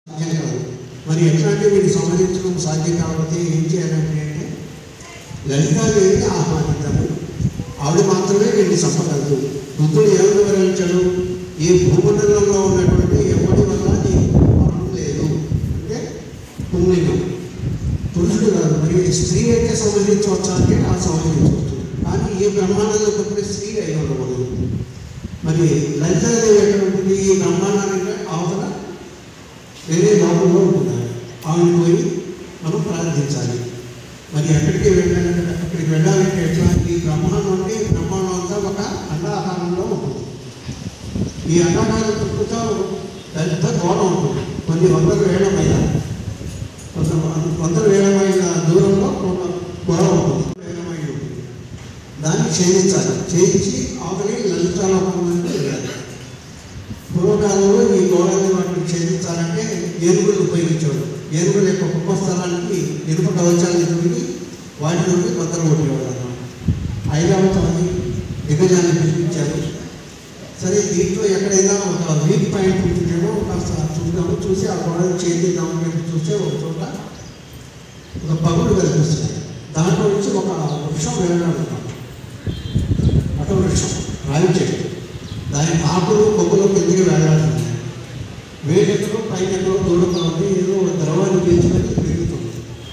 సాధ్యం కాదు మరి ఎట్లాంటి వీడిని సంహరించడం సాధ్యం కాకపోతే ఏం చేయాలంటే అంటే లలితాదేవిని ఆహ్వానిద్దాము ఆవిడ మాత్రమే వీడిని చంపగలదు బుద్ధుడు ఏమని వివరించాడు ఈ భూమండలంలో ఉన్నటువంటి ఎవరి వల్ల నీకు మరణం లేదు అంటే పుంలింగం పురుషుడు కాదు మరి స్త్రీ అయితే సంహరించవచ్చా అంటే ఆ సంహరించవచ్చు కానీ ఈ బ్రహ్మాండంలో పుట్టిన స్త్రీ అయి ఉండకూడదు మరి లలితాదేవి ఎటువంటిది ఈ బ్రహ్మాండానికి అవతల వేరే లోకంలో ఉంటున్నారు ఆవిడ పోయి మనం ప్రార్థించాలి మరి ఎక్కడికి వెళ్ళాలంటే అక్కడికి వెళ్ళాలంటే ఎట్లా ఈ బ్రహ్మాండం అంటే బ్రహ్మాండం అంతా ఒక అండాకారంలో ఉంటుంది ఈ అండాకారం చుట్టూతో పెద్ద గోడ ఉంటుంది కొన్ని వందల వేల మైల కొంత వందల వేల మైల దూరంలో ఒక గోడ ఉంటుంది వేల మైలు ఉంటుంది దాన్ని ఛేదించాలి ఛేదించి ఆవిడ లలితాలోకం నుండి వెళ్ళాలి పూర్వకాలంలో ఈ గోడని వాటిని ఛేదించాలంటే ఏనుగులు ఉపయోగించేవాడు ఏనుగుల యొక్క కుంభస్థలానికి ఇనుప కవచాలను ఎదుగుని వాటి నుండి కొత్తలు కొట్టేవాడు అన్నమాట ఐరావతాన్ని దిగజాన్ని పిలిపించారు సరే దీంట్లో ఎక్కడైనా ఒక వీక్ పాయింట్ ఉంటుందేమో కాస్త చూద్దాము చూసి ఆ గోడను ఛేదిద్దామని చెప్పి చూస్తే ఒక చోట ఒక పగుడు కనిపిస్తుంది దాంట్లో నుంచి ఒక వృక్షం వెళ్ళాలన్నమాట అట వృక్షం రావి చెట్టు దాని ఆకులు కొబ్బులు కిందకి వేలాడుతున్నాయి వేడెక్కడో పైకెక్కడో దూరంగా ఉంది ఏదో ఒక ద్రవాన్ని పీల్చుకొని పెరుగుతుంది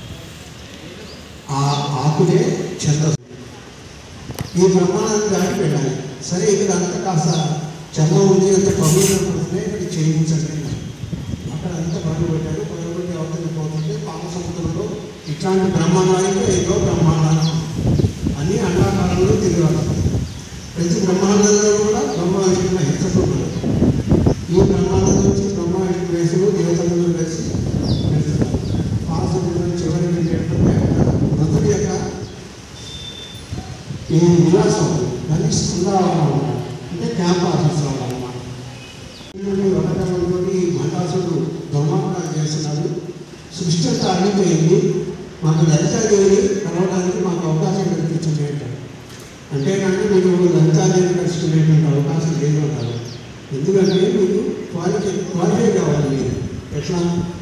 ఆ ఆకులే ఛందస్సు ఈ బ్రహ్మాండాన్ని దాటి వెళ్ళాలి సరే ఇక్కడ అంత కాస్త చర్మం ఉంది అంత పవిత్రం పడుతున్నాయి ఇక్కడ చేయించండి అన్నారు. అక్కడ అంత పనులు పెట్టారు పనులు పెట్టి అవతలి పోతుంటే పాప సముద్రంలో ఇట్లాంటి బ్రహ్మాండానికి ఏదో బ్రహ్మాండాలు అన్ని అండాకారంలో తిరిగి ప్రతి బ్రహ్మాండంలో కూడా బ్రహ్మ విష్ణు మహేశ్వరుడు ఉన్నారు ఈ బ్రహ్మాండం నుంచి బ్రహ్మ విష్ణు వేసులు దేవతలను కలిసి వెళ్తున్నారు పాలసముద్రం చివరికి ఏంటంటే మృతుడి యొక్క ఈ విలాసం దాన్ని స్కందావనం అంటే క్యాంప్ ఆఫీస్లో అన్నమాట వడకంతో మఠాసుడు దొంగపడాలు చేస్తున్నారు సృష్టి అంతా అడిగిపోయింది మాకు లలితాదేవిని కలవడానికి మాకు అవకాశం కల్పించండి అంటారు అంటే కానీ మీకు లలితాదేవి కలుసుకునేటువంటి అవకాశం లేదు అంటారు ఎందుకంటే మీకు క్వాలిఫై క్వాలిఫై కావాలి మీరు ఎట్లా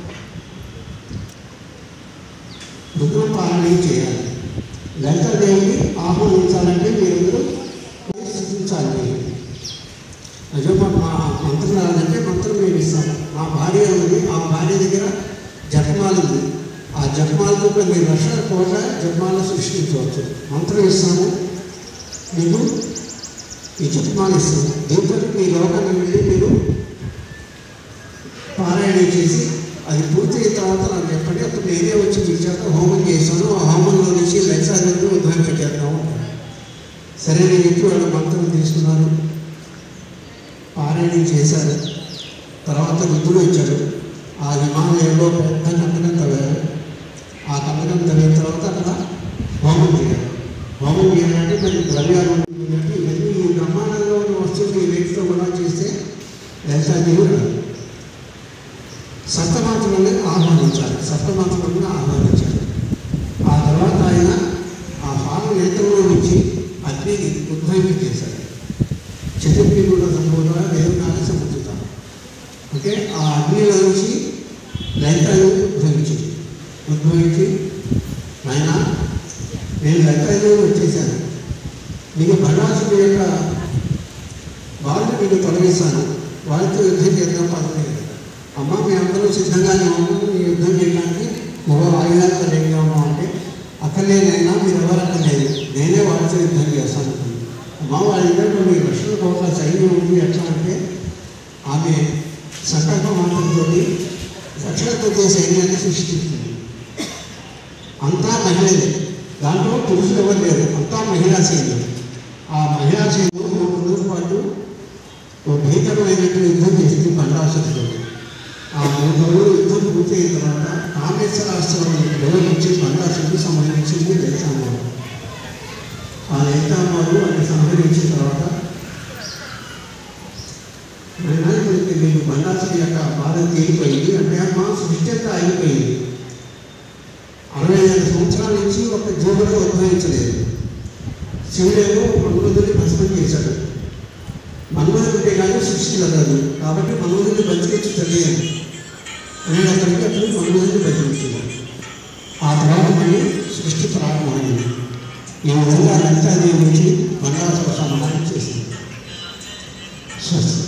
రుద్రం పాలన చేయాలి లలితాదేవిని ఆహ్వానించాలంటే మీరు స్థితించాలి మీరు అదే మా మా మంత్రం రాదంటే మంత్రం మేము ఇస్తాం మా భార్య ఉంది ఆ భార్య దగ్గర జపమాలు ఉంది ఆ జపమాలతో కూడా మీరు లక్షల కోట్ల జపమాలు సృష్టించవచ్చు మంత్రం ఇస్తాము మీకు ఈ జపమాలు ఇస్తాము దీంతో మీ లోకాన్ని వెళ్ళి మీరు పారాయణ చేసి అది పూర్తయిన తర్వాత నాకు చెప్పండి అప్పుడు నేనే వచ్చి మీ చేత హోమం చేశాను ఆ హోమంలో నుంచి లక్షాలను ఉద్భవించేద్దాము సరే నేను ఇప్పుడు వాళ్ళ మంత్రం తీసుకున్నాను పారాయణం చేశారు తర్వాత రుద్రుడు ఇచ్చాడు ఆ హిమాలయంలో పెద్ద కందకం తవ్వారు ఆ కందకం తవ్విన తర్వాత అక్కడ హోమం చేయాలి హోమం చేయాలంటే మరి ద్రవ్యాలు ఉంటుందంటే ఇవన్నీ ఈ బ్రహ్మాండంలో ఉన్న వస్తువులు ఈ వ్యక్తితో కూడా చేస్తే లలితాదేవి రాదు సప్తమాతలను ఆహ్వానించాలి సప్తమాతలను ఆహ్వానించాలి ఆ తర్వాత ఆయన ఆ పాల నేత్రంలో నుంచి అగ్నిని ఉద్భవించేశారు చతుర్థి కూడా సంబోధన వేదనాన్ని సముద్రుతాం ఓకే ఆ అగ్నిలో నుంచి లలితాలు ఉద్భవించింది ఉద్భవించి ఆయన నేను లలితాలు వచ్చేసాను మీకు భగవాసుడి యొక్క వాళ్ళు మీకు తొలగిస్తాను వాళ్ళతో యుద్ధం చేద్దాం పదవి అమ్మ మేమందరం సిద్ధంగానే ఉన్నాము ఈ యుద్ధం చేయడానికి మగ ఆయుధాలతో రెడీగా ఉన్నాం అంటే అక్కర్లేదైనా మీరు ఎవరు అక్కర్లేదు నేనే వాళ్ళతో యుద్ధం చేస్తాను అమ్మ వాళ్ళ దగ్గర మీ లక్షల కోట్ల సైన్యం ఉంది ఎట్లా అంటే ఆమె సంకల్ప మాటలతో లక్షల కొద్ది సైన్యాన్ని సృష్టిస్తుంది అంతా మహిళలే దాంట్లో పురుషులు ఎవరు లేరు అంతా మహిళా సైన్యం ఆ మహిళా సైన్యం మూడు రోజుల పాటు ఒక భీకరమైనటువంటి యుద్ధం చేసింది బండాసురుడు ఆ మూడు రోజులు యుద్ధం పూర్తయిన తర్వాత కామేశ్వరాస్త్రం నుంచి బండాసురుడు సంహరించింది లలితామారు ఆ లలితామారు అది సంహరించిన తర్వాత వినాయకుడికి మీకు బండాసుడి యొక్క బాధ తీరిపోయింది అంటే మా సృష్టి అంతా అయిపోయింది అరవై ఐదు సంవత్సరాల నుంచి ఒక జీవుడు ఉద్భవించలేదు శివుడేమో మన్మధుని భస్మం చేశాడు మన్మధుడు ఉంటే కానీ సృష్టి కలదు కాబట్టి మన్మధుని బతికించి తెలియదు వీళ్ళు అక్కడికి అప్పుడు మనుగోలు బయటించారు ఆ తర్వాత మళ్ళీ సృష్టి ప్రారంభమైంది ఈ విధంగా లలితాదేవి వచ్చి మండలాసుర సంహారం చేసింది స్వస్తి